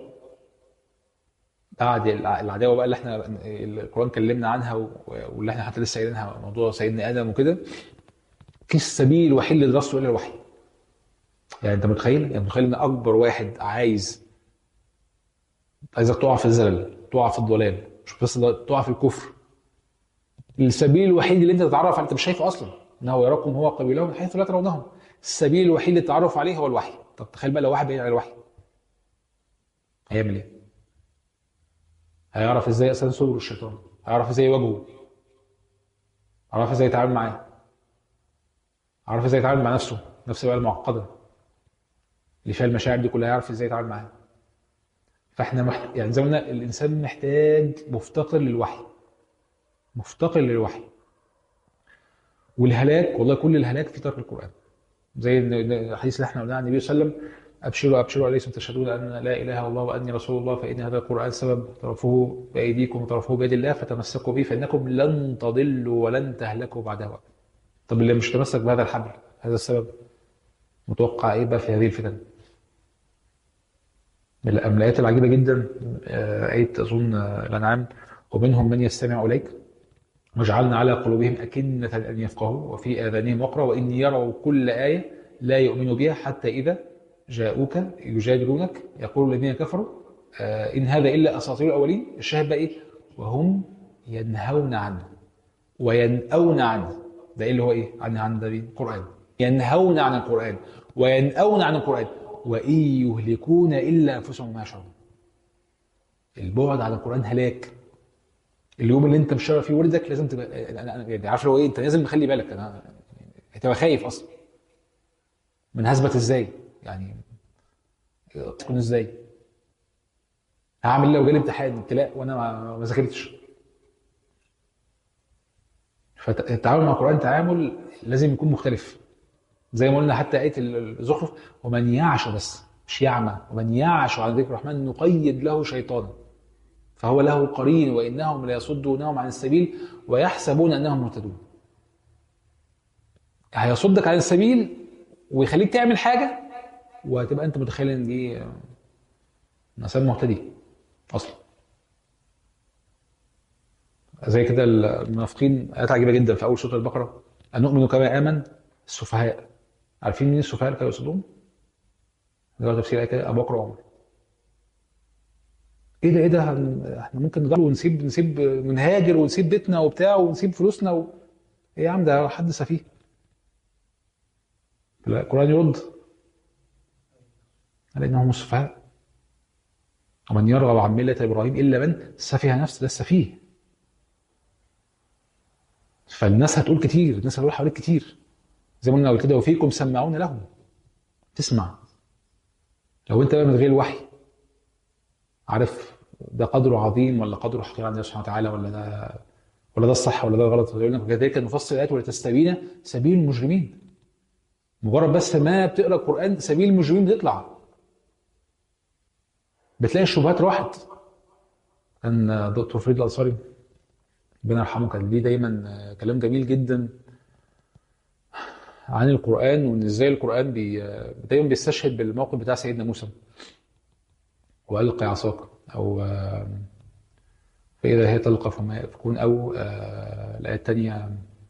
بعد العداوه بقى اللي احنا القران كلمنا عنها واللي احنا حتى لسه قايلينها موضوع سيدنا ادم وكده في السبيل الوحيد اللي درسته الى الوحي يعني انت متخيل يعني متخيل ان اكبر واحد عايز عايزك تقع في الزلل تقع في الضلال مش بس تقع في الكفر السبيل الوحيد اللي انت تتعرف عليه انت مش شايفه اصلا انه يراكم هو قبيله من حيث لا ترونهم السبيل الوحيد للتعرف عليه هو الوحي طب تخيل بقى لو واحد بعيد عن الوحي هيعمل ايه؟ هيعرف ازاي اصلا صدر الشيطان هيعرف ازاي يواجهه هيعرف ازاي يتعامل معاه عارف ازاي يتعامل مع نفسه نفس بقى المعقده اللي فيها المشاعر دي كلها يعرف ازاي يتعامل معاها فاحنا مح... يعني زي ما قلنا الانسان محتاج مفتقر للوحي مفتقر للوحي والهلاك والله كل الهلاك في ترك القران زي الحديث اللي احنا قلناه عن النبي صلى الله عليه وسلم ابشروا ابشروا اليسم تشهدون ان لا اله الا الله واني رسول الله فان هذا القران سبب طرفه بايديكم وطرفه بيد الله فتمسكوا به فانكم لن تضلوا ولن تهلكوا بعدها وقت طب اللي مش تمسك بهذا الحبل هذا السبب متوقع ايه بقى في هذه الفتن من الآيات العجيبة جدا آية أظن الأنعام ومنهم من يستمع إليك وجعلنا على قلوبهم أكنة أن يفقهوا وفي آذانهم وقرا وإن يروا كل آية لا يؤمنوا بها حتى إذا جاءوك يجادلونك يقول الذين كفروا إن هذا إلا أساطير الأولين الشاهد بقى إيه وهم ينهون عنه وينأون عنه ده ايه اللي هو ايه عن عن ده القران ينهون عن القران وينأون عن القران وان يهلكون الا انفسهم وما يشعرون البعد عن القران هلاك اليوم اللي انت مش فيه وردك لازم تبقى يعني عارف لو ايه انت لازم مخلي بالك انا هتبقى خايف اصلا من هثبت ازاي يعني تكون ازاي هعمل لو جالي امتحان ابتلاء وانا ما ذاكرتش فالتعامل مع القرآن تعامل لازم يكون مختلف زي ما قلنا حتى آية الزخرف ومن يعش بس مش يعمى ومن يعش عن ذكر الرحمن نقيد له شيطانا فهو له قرين وإنهم ليصدونهم عن السبيل ويحسبون أنهم مهتدون هيصدك عن السبيل ويخليك تعمل حاجة وهتبقى أنت متخيل إن دي إنسان مهتدي أصلا زي كده المنافقين آيات عجيبة جدا في أول سورة البقرة أن نؤمن كما آمن السفهاء عارفين مين السفهاء اللي كانوا يقصدون؟ ده تفسير آية كده أبو بكر وعمر ايه ده ايه ده احنا ممكن نضل ونسيب نسيب نهاجر ونسيب بيتنا وبتاع ونسيب فلوسنا و... ايه يا عم ده حد سفيه لا القرآن يرد على انهم السفهاء ومن يرغب عن ملة ابراهيم الا من سفه نفسه ده السفيه فالناس هتقول كتير الناس هتقول حواليك كتير زي ما قلنا قبل كده وفيكم سماعون لهم تسمع لو انت بقى من غير الوحي عارف ده قدره عظيم ولا قدره حقير عند الله سبحانه وتعالى ولا ده ولا ده الصح ولا ده الغلط يقول لك وكذلك نفصل الايات ولتستبين سبيل المجرمين مجرد بس ما بتقرا القران سبيل المجرمين بتطلع بتلاقي الشبهات راحت كان دكتور فريد الانصاري ربنا يرحمه كان ليه دايما كلام جميل جدا عن القران وان ازاي القران بي دايما بيستشهد بالموقف بتاع سيدنا موسى والقي عصاك او آه، فاذا هي تلقف ما يافكون او آه، الايه الثانيه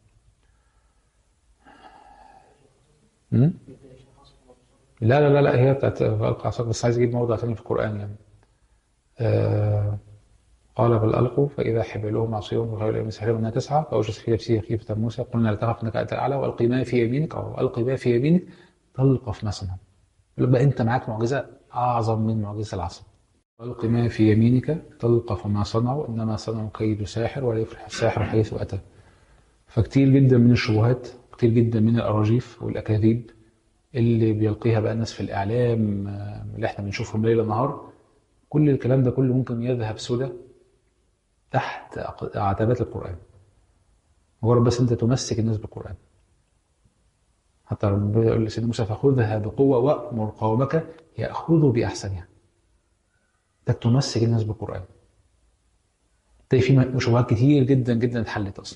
لا لا لا لا هي بتاعت ألقى عصاك بس عايز اجيب موضع ثاني في القران يعني آه قال بل القوا فاذا حبالهم عصيهم وغير يوم سحرهم انها تسعى فاوجس في نفسه خيفه موسى قلنا لا تخف انك انت الاعلى والقي ما في يمينك او القي ما في يمينك تلقف ما صنعوا يبقى انت معاك معجزه اعظم من معجزه العصا الق ما في يمينك تلقف ما صنعوا انما صنعوا كيد ساحر ولا يفلح الساحر حيث اتى فكتير جدا من الشبهات كتير جدا من الاراجيف والاكاذيب اللي بيلقيها بقى الناس في الاعلام آه، اللي احنا بنشوفهم ليل نهار كل الكلام ده كله ممكن يذهب سدى تحت أق- عتبات القران مجرد بس انت تمسك الناس بالقران حتى ربنا يقول لسيدنا موسى فخذها بقوه وامر قومك ياخذوا باحسنها انك تمسك الناس بالقران تلاقي في شبهات كتير جدا جدا اتحلت اصلا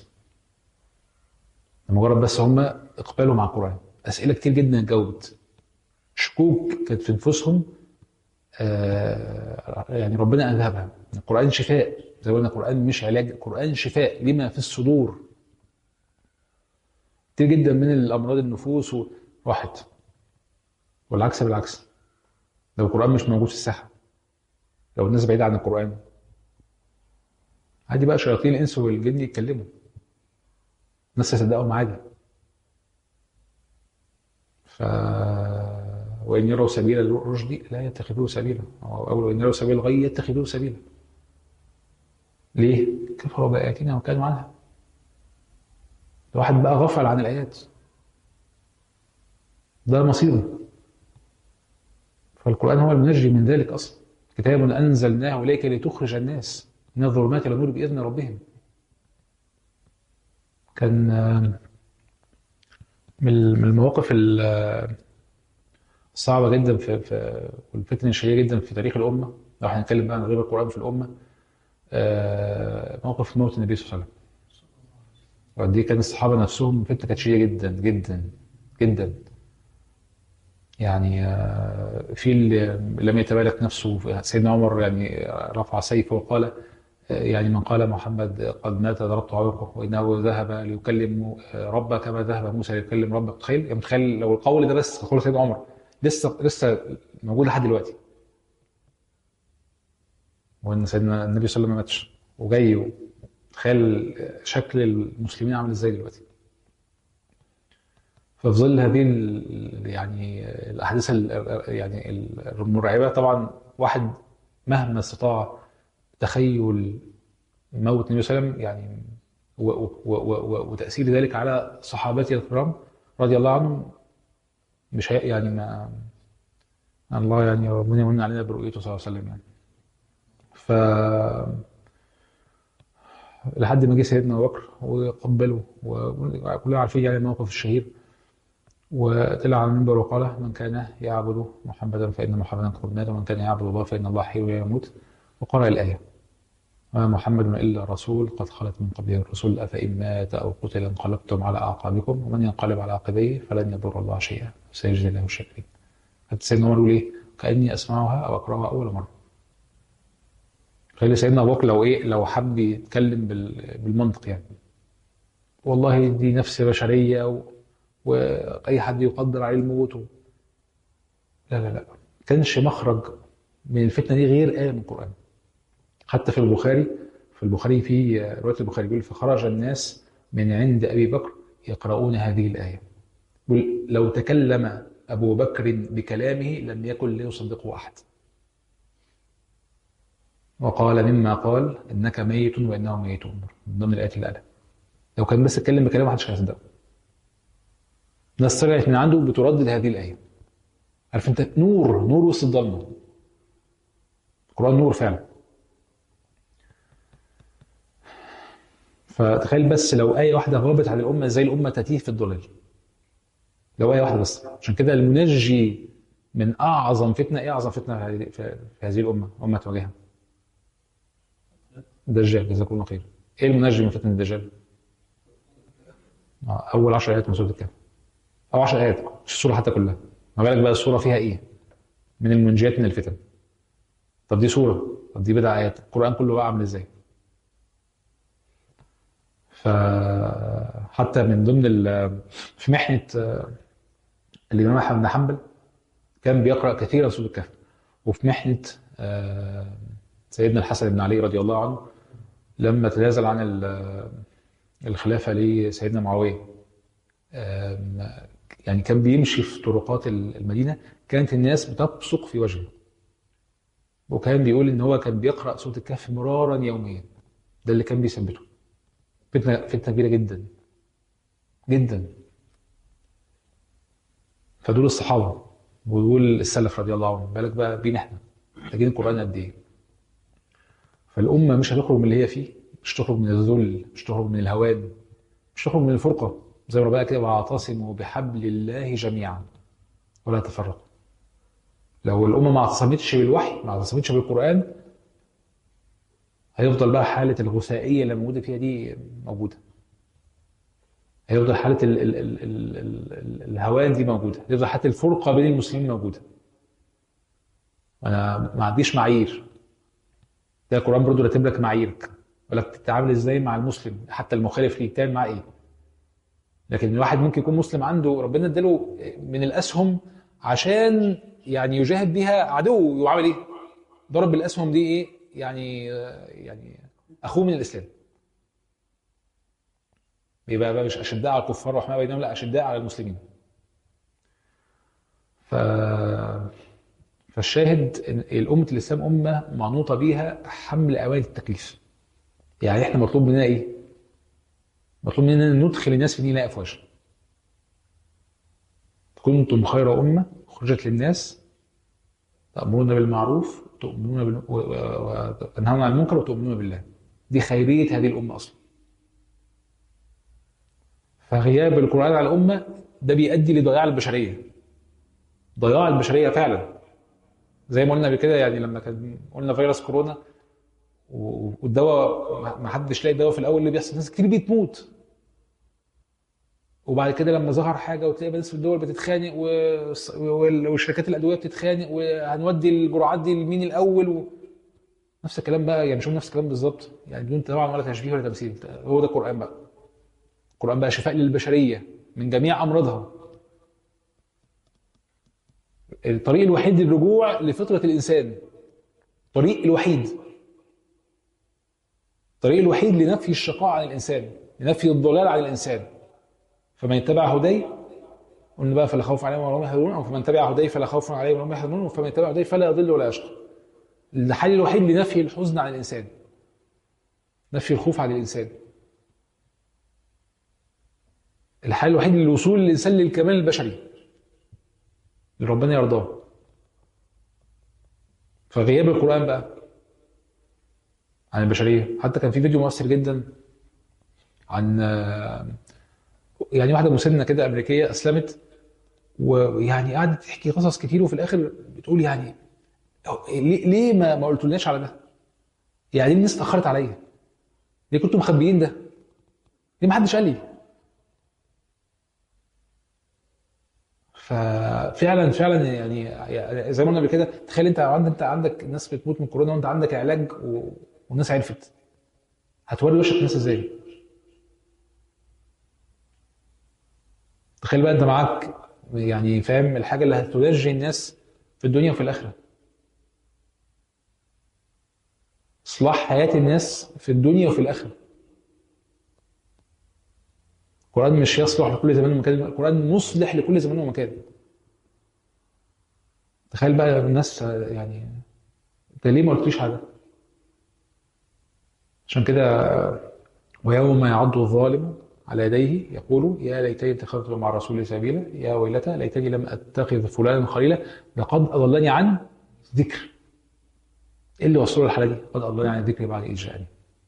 مجرد بس هم اقبالوا مع القران اسئله كتير جدا اتجاوبت شكوك كانت في نفوسهم آه يعني ربنا اذهبها القران شفاء زي ما قلنا القران مش علاج القران شفاء لما في الصدور كتير جدا من الامراض النفوس و- راحت والعكس بالعكس لو القران مش موجود في الساحه لو الناس بعيده عن القران عادي بقى شياطين الانس والجن يتكلموا الناس تصدقهم عادي ف وان يروا سبيل الرشد لا يتخذوه سبيلا او أو وان يروا سبيل الغي يتخذوه سبيلا ليه؟ كفروا بآياتنا وكانوا عنها الواحد بقى غفل عن الآيات ده مصيره فالقرآن هو المنجي من ذلك أصلا كتاب أنزلناه إليك لتخرج الناس من الظلمات إلى النور بإذن ربهم كان آه، من من المواقف ال- الصعبة جدا في في والفتن الشديدة جدا في تاريخ الأمة لو هنتكلم بقى عن غير القرآن في الأمة آه، موقف موت النبي صلى الله عليه وسلم ودي كان الصحابة نفسهم فتنة كانت شديدة جدا جدا جدا يعني آه، في اللي لم يتمالك نفسه سيدنا عمر يعني رفع سيفه وقال آه، يعني من قال محمد قد مات ضربت عنقه وانه ذهب ليكلم آه، ربه كما ذهب موسى ليكلم ربه تخيل يعني متخيل لو القول ده بس قول سيدنا عمر لسه لسه موجود لحد دلوقتي وان سيدنا النبي صلى الله عليه وسلم ما ماتش وجاي تخيل شكل المسلمين عامل ازاي دلوقتي ففي ظل هذه ال- يعني الاحداث ال- يعني المرعبه طبعا واحد مهما استطاع تخيل موت النبي صلى الله عليه وسلم يعني و- و- و- و- وتاثير ذلك على صحابته الكرام رضي الله عنهم مش هي يعني ما الله يعني ربنا يمن علينا برؤيته صلى الله عليه وسلم يعني ف لحد ما جه سيدنا ابو بكر وقبله وكلنا عارفين يعني الموقف الشهير وطلع على المنبر وقال من كان يعبد محمدا فإن محمدا قد مات ومن كان يعبد الله فإن الله حي ولا يموت وقرأ الآية وما محمد إلا رسول قد خلت من قبله الرسل أفإن مات أو قتل انقلبتم على أعقابكم ومن ينقلب على عقبيه فلن يضر الله شيئا سيجزي الله الشاكرين حتى سيدنا عمر يقول إيه كأني أسمعها أو أقرأها أول مرة تخيل سيدنا أبو بكر لو إيه لو حب يتكلم بال- بالمنطق يعني والله دي نفس بشرية و... واي حد يقدر عليه الموت و... لا لا لا كانش مخرج من الفتنه دي غير ايه من القران حتى في البخاري في البخاري في روايه البخاري بيقول فخرج الناس من عند ابي بكر يقرؤون هذه الايه يقول لو تكلم ابو بكر بكلامه لم يكن ليصدقه احد وقال مما قال انك ميت وانهم ميتون من ضمن الايات اللي قالها لو كان بس اتكلم بكلامه محدش هيصدقه ناس طلعت من عنده بتردد هذه الآية عارف انت نور نور وسط الضلمه القران نور فعلا فتخيل بس لو ايه واحده غابت عن الامه زي الامه تتيه في الضلال لو ايه واحده بس عشان كده المنجي من اعظم فتنه ايه اعظم فتنه في هذه- في هذه الامه امه تواجهها الدجال جزاكم الله خير ايه المنجي من فتنه الدجال آه، اول 10 ايات من سوره الكهف او 10 ايات مش السوره حتى كلها ما بالك بقى السوره فيها ايه من المنجيات من الفتن طب دي سوره طب دي بضع ايات القران كله بقى عامل ازاي فحتى من ضمن ال- في محنه آه، الامام احمد بن حنبل كان بيقرا كثيرا سوره الكهف وفي محنه آه، سيدنا الحسن بن علي رضي الله عنه لما تنازل عن ال- الخلافه لسيدنا معاويه آم، يعني كان بيمشي في طرقات المدينه كانت الناس بتبصق في وجهه وكان بيقول ان هو كان بيقرا سوره الكهف مرارا يوميا ده اللي كان بيثبته فتنه فتنه كبيره جدا جدا فدول الصحابه ودول السلف رضي الله عنهم بالك بقى بينا احنا محتاجين القران قد ايه فالامه مش هتخرج من اللي هي فيه مش تخرج من الذل مش تخرج من الهوان مش تخرج من الفرقه زي ما ربنا كده واعتصموا بحبل الله جميعا ولا تفرقوا لو الامه ما اعتصمتش بالوحي ما اعتصمتش بالقران هيفضل بقى حاله الغثائيه اللي موجوده فيها دي موجوده هيفضل حاله ال ال ال ال ال ال الهوان دي موجوده هيفضل حتى الفرقه بين المسلمين موجوده انا ما عنديش معايير ده القران برضه راتب لك معاييرك يقول لك تتعامل ازاي مع المسلم حتى المخالف ليه تعمل معاه ايه لكن الواحد ممكن يكون مسلم عنده ربنا اداله من الاسهم عشان يعني يجاهد بيها عدو وعمل ايه؟ ضرب بالاسهم دي ايه؟ يعني يعني اخوه من الاسلام يبقى بقى مش اشداء على الكفار رحماء بينهم لا اشداء على المسلمين ف فالشاهد ان الامه الاسلام امه منوطه بيها حمل اوائل التكليف يعني احنا مطلوب مننا ايه؟ مطلوب مننا ندخل الناس في دين الله افواجا كنتم خير امه اخرجت للناس تامرون بالمعروف تؤمنون بال... و- و- وتنهون عن المنكر وتؤمنون بالله دي خيريه هذه الامه اصلا فغياب القران على الامه ده بيؤدي لضياع البشريه ضياع البشريه فعلا زي ما قلنا قبل كده يعني لما كان قلنا فيروس كورونا و- والدواء ما- ما حدش لاقي دواء في الاول اللي بيحصل ناس كتير بتموت وبعد كده لما ظهر حاجه وتلاقي ناس في الدول بتتخانق والص- وال- وشركات الادويه بتتخانق وهنودي الجرعات دي لمين الاول و... نفس الكلام بقى يعني مش هو نفس الكلام بالظبط يعني بدون طبعا ولا تشبيه ولا تمثيل هو ده القران بقى القران بقى شفاء للبشريه من جميع امراضها الطريق الوحيد للرجوع لفطره الانسان الطريق الوحيد الطريق الوحيد لنفي الشقاء عن الانسان لنفي الضلال عن الانسان فمن اتبع هدي قلنا بقى فلا خوف عليهم ولا هم يحزنون او فمن تبع هدي فلا خوف عليهم ولا هم يحزنون فمن اتبع هدي فلا يضل ولا يشقى الحل الوحيد لنفي الحزن عن الانسان نفي الخوف عن الانسان الحل الوحيد للوصول الانسان للكمال البشري اللي ربنا يرضاه فغياب القران بقى عن البشريه حتى كان في فيديو مؤثر جدا عن يعني واحده مسنه كده امريكيه اسلمت ويعني قعدت تحكي قصص كتير وفي الاخر بتقول يعني ليه ليه ما ما قلتولناش على ده؟ يعني ليه الناس اتاخرت عليا؟ ليه كنتوا مخبيين ده؟ ليه ما حدش قال لي؟ ففعلا فعلا يعني يعني زي ما قلنا قبل كده تخيل انت عندك انت عندك ناس بتموت من كورونا وانت عندك علاج و... والناس عرفت هتوري وشك الناس ازاي؟ تخيل بقى انت معاك يعني فاهم الحاجه اللي هتنجي الناس في الدنيا وفي الاخره اصلاح حياه الناس في الدنيا وفي الاخره القران مش يصلح لكل زمان ومكان القران مصلح لكل زمان ومكان تخيل بقى الناس يعني انت ليه ما قلتليش حاجه عشان كده ويوم يعض الظالم على يديه يقول يا ليتني اتخذت مع الرسول سبيلا يا ويلتى ليتني لم اتخذ فلانا خليلا لقد اضلني عن ذكر ايه اللي وصله للحاله دي؟ قد اضلني عن الذكر بعد اذ جاءني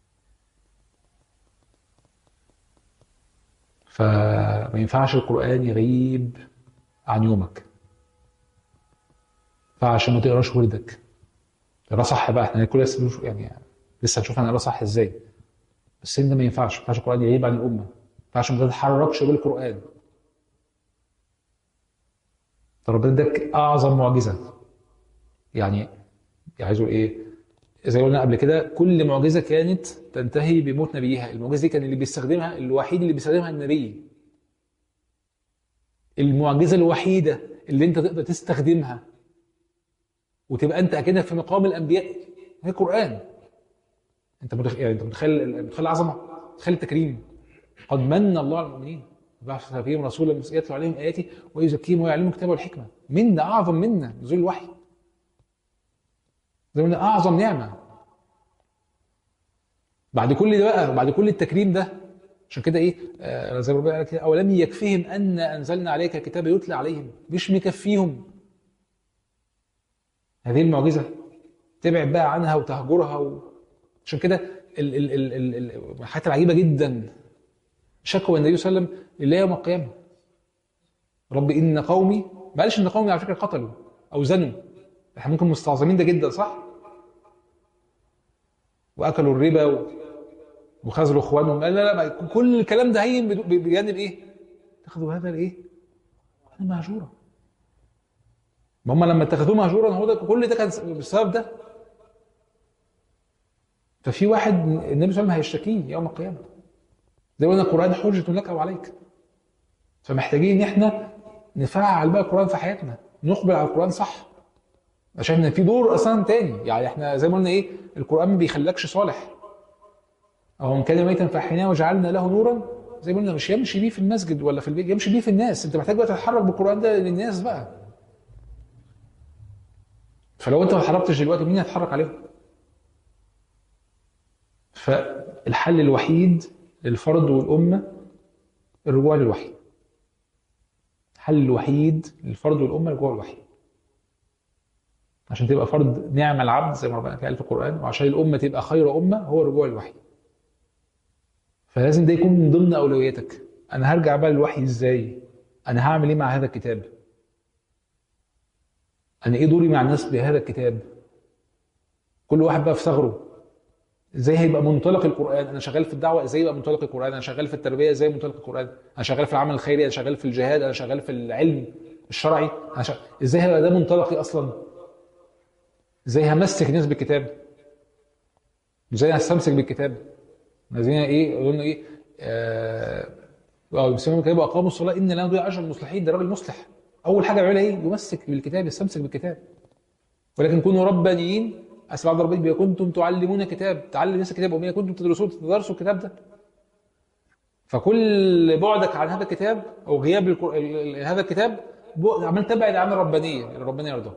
فما ينفعش القران يغيب عن يومك ما ينفعش ما تقراش وردك تقرا صح بقى احنا كل لسه يعني لسه هنشوف هنقرا صح ازاي بس انت ما ينفعش ما ينفعش القران يغيب عن الامه ما ينفعش ما تتحركش بالقران ربنا اداك اعظم معجزه يعني عايز اقول ايه زي ما قلنا قبل كده كل معجزه كانت تنتهي بموت نبيها المعجزه دي كان اللي بيستخدمها الوحيد اللي بيستخدمها النبي المعجزه الوحيده اللي انت تقدر تستخدمها وتبقى انت اكنك في مقام الانبياء هي القران انت متخيل يعني انت متخيل متخيل العظمه متخيل التكريم قد من الله على المؤمنين بعث فيهم رسولا يتلو عليهم اياتي ويزكيهم ويعلمهم الكتاب والحكمه منا اعظم منا نزول الوحي زي ما اعظم نعمه بعد كل ده بقى وبعد كل التكريم ده عشان كده ايه آه زي ما ربنا قال كده اولم يكفيهم ان انزلنا عليك كتاب يتلى عليهم مش مكفيهم هذه المعجزه تبعد بقى عنها وتهجرها و... عشان كده ال- ال- ال- ال- الحاجات العجيبه جدا شكوى النبي صلى الله عليه وسلم لله يوم القيامه رب ان قومي ما قالش ان قومي على فكره قتلوا او زنوا احنا ممكن مستعظمين ده جدا صح؟ واكلوا الربا و... وخذلوا اخوانهم لا لا لا كل الكلام ده هين بدو- بجانب ايه؟ تاخذوا هذا الايه؟ انا مهجوره ما هم لما اتخذوه مهجورا هو ده كل ده كان بسبب ده ففي واحد النبي صلى الله عليه وسلم هيشتكيه يوم القيامه زي ما قلنا القران حجه لك او عليك فمحتاجين ان احنا نفعل بقى القران في حياتنا نقبل على القران صح عشان في دور اصلا تاني يعني احنا زي ما قلنا ايه القران ما بيخلكش صالح او ان كان ميتا فاحيناه وجعلنا له نورا زي ما قلنا مش يمشي بيه في المسجد ولا في البيت يمشي بيه في الناس انت محتاج بقى تتحرك بالقران ده للناس بقى فلو انت ما اتحركتش دلوقتي مين هيتحرك عليهم فالحل الوحيد للفرد والامه الرجوع للوحي الحل الوحيد للفرد والامه الرجوع للوحي عشان تبقى فرد نعم العبد زي ما ربنا قال في القران وعشان الامه تبقى خير امه هو الرجوع للوحي فلازم ده يكون من ضمن اولوياتك انا هرجع بقى للوحي ازاي انا هعمل ايه مع هذا الكتاب انا ايه دوري مع الناس بهذا الكتاب كل واحد بقى في ثغره ازاي هيبقى منطلق القران انا شغال في الدعوه ازاي يبقى منطلق القران انا شغال في التربيه ازاي منطلق القران انا شغال في العمل الخيري انا شغال في الجهاد انا شغال في العلم الشرعي انا شغال... ازاي هيبقى ده منطلقي اصلا ازاي همسك الناس بالكتاب ازاي هستمسك بالكتاب عايزين ايه يقولوا لنا ايه آه اه يسمون الكتاب واقاموا الصلاه ان لا نضيع اجر المصلحين ده راجل مصلح اول حاجه بيعملها ايه يمسك بالكتاب يستمسك بالكتاب ولكن كونوا ربانيين اسمع عبد ربك كنتم تعلمون كتاب تعلم الناس الكتاب وما كنتم تدرسون تدرسوا الكتاب ده فكل بعدك عن هذا الكتاب او غياب الكر- ال- ال- هذا الكتاب بعد- عمال تبعد عن الربانيه اللي ربنا يرضاه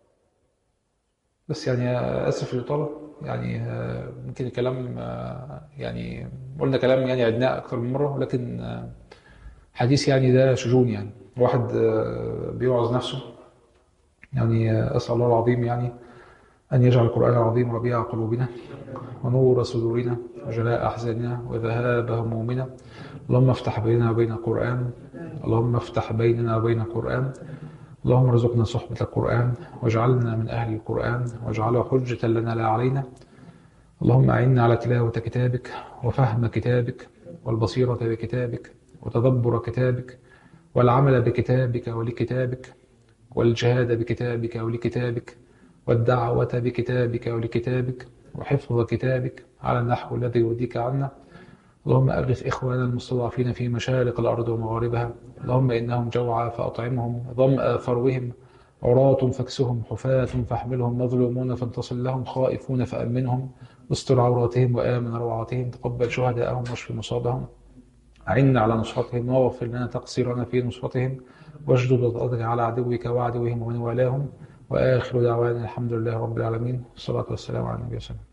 بس يعني اسف للاطاله يعني آه، ممكن الكلام آه، يعني قلنا كلام يعني عدناه اكثر من مره ولكن آه، حديث يعني ده شجون يعني واحد آه، بيوعظ نفسه يعني آه، اسال الله العظيم يعني أن يجعل القرآن العظيم ربيع قلوبنا ونور صدورنا وجلاء أحزاننا وذهاب همومنا اللهم افتح بيننا وبين القرآن اللهم افتح بيننا وبين القرآن اللهم ارزقنا صحبة القرآن واجعلنا من أهل القرآن واجعله حجة لنا لا علينا اللهم أعنا على تلاوة كتابك وفهم كتابك والبصيرة بكتابك وتدبر كتابك والعمل بكتابك ولكتابك والجهاد بكتابك ولكتابك والدعوة بكتابك ولكتابك وحفظ كتابك على النحو الذي يرضيك عنا اللهم أغث إخواننا المستضعفين في مشارق الأرض ومغاربها اللهم إنهم جوعى فأطعمهم ظمأ فروهم عراة فاكسهم حفاة فاحملهم مظلومون فانتصر لهم خائفون فأمنهم استر عوراتهم وآمن روعاتهم تقبل شهداءهم واشف مصابهم أعنا على نصرتهم واغفر لنا تقصيرنا في نصرتهم واشدد وطأتك على عدوك وعدوهم ومن والاهم وآخر دعوانا الحمد لله رب العالمين والصلاة والسلام على النبي صلى الله عليه وسلم